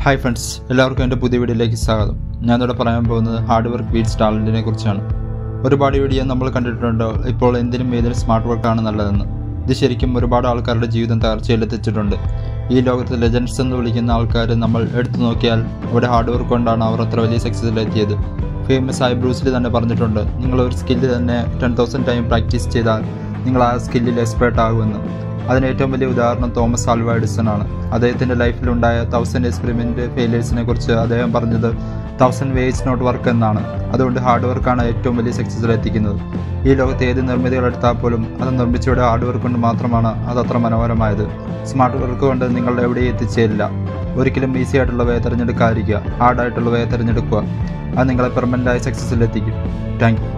hi friends എല്ലാവർക്കും എൻ്റെ പുതിയ വീഡിയോയിലേക്ക് സ്വാഗതം ഞാനിവിടെ പറയാൻ പോകുന്നത് ഹാർഡ് വർക്ക് ബീറ്റ്സ് ടാലൻറ്റിനെ കുറിച്ചാണ് ഒരുപാട് വീഡിയോ നമ്മൾ കണ്ടിട്ടുണ്ട് ഇപ്പോൾ എന്തിനും ഏതിനും സ്മാർട്ട് വർക്കാണ് നല്ലതെന്ന് ഇത് ശരിക്കും ഒരുപാട് ആൾക്കാരുടെ ജീവിതം തകർച്ചയിലെത്തിച്ചിട്ടുണ്ട് ഈ ലോകത്ത് ലെജൻഡ്സ് എന്ന് വിളിക്കുന്ന ആൾക്കാർ നമ്മൾ എടുത്തു നോക്കിയാൽ അവിടെ ഹാർഡ് വർക്ക് കൊണ്ടാണ് അവർ അത്ര വലിയ സക്സസ്സിലെത്തിയത് ഫേമസ് ആയ ബ്രൂസിലി തന്നെ പറഞ്ഞിട്ടുണ്ട് നിങ്ങൾ ഒരു സ്കില്ല് തന്നെ ടെൻ തൗസൻഡ് ടൈം പ്രാക്ടീസ് ചെയ്താൽ നിങ്ങൾ ആ സ്കില്ലിൽ എക്സ്പേർട്ട് ആകുമെന്ന് അതിന് ഏറ്റവും വലിയ ഉദാഹരണം തോമസ് ആൽവ എഡിസൺ ആണ് അദ്ദേഹത്തിൻ്റെ ലൈഫിലുണ്ടായ തൗസൻഡ് എക്സ്പെരിമെൻ്റ് ഫെയിലിയേഴ്സിനെ കുറിച്ച് അദ്ദേഹം പറഞ്ഞത് തൗസൻഡ് വേസ് നോട്ട് വർക്ക് എന്നാണ് അതുകൊണ്ട് ഹാർഡ് വർക്കാണ് ഏറ്റവും വലിയ സക്സസ്സിൽ എത്തിക്കുന്നത് ഈ ലോകത്ത് ഏത് നിർമ്മിതികൾ എടുത്താൽ പോലും അത് നിർമ്മിച്ചയുടെ ഹാർഡ് വർക്ക് കൊണ്ട് മാത്രമാണ് അത് അത്ര മനോഹരമായത് സ്മാർട്ട് വർക്ക് കൊണ്ട് നിങ്ങളുടെ എവിടെയും എത്തിച്ചേരില്ല ഒരിക്കലും ഈസി ആയിട്ടുള്ള വേ തിരഞ്ഞെടുക്കാതിരിക്കുക ഹാർഡായിട്ടുള്ള വേ തിരഞ്ഞെടുക്കുക അത് നിങ്ങളെ പെർമനൻ്റായ സക്സസ്സിലെത്തിക്കും താങ്ക് യു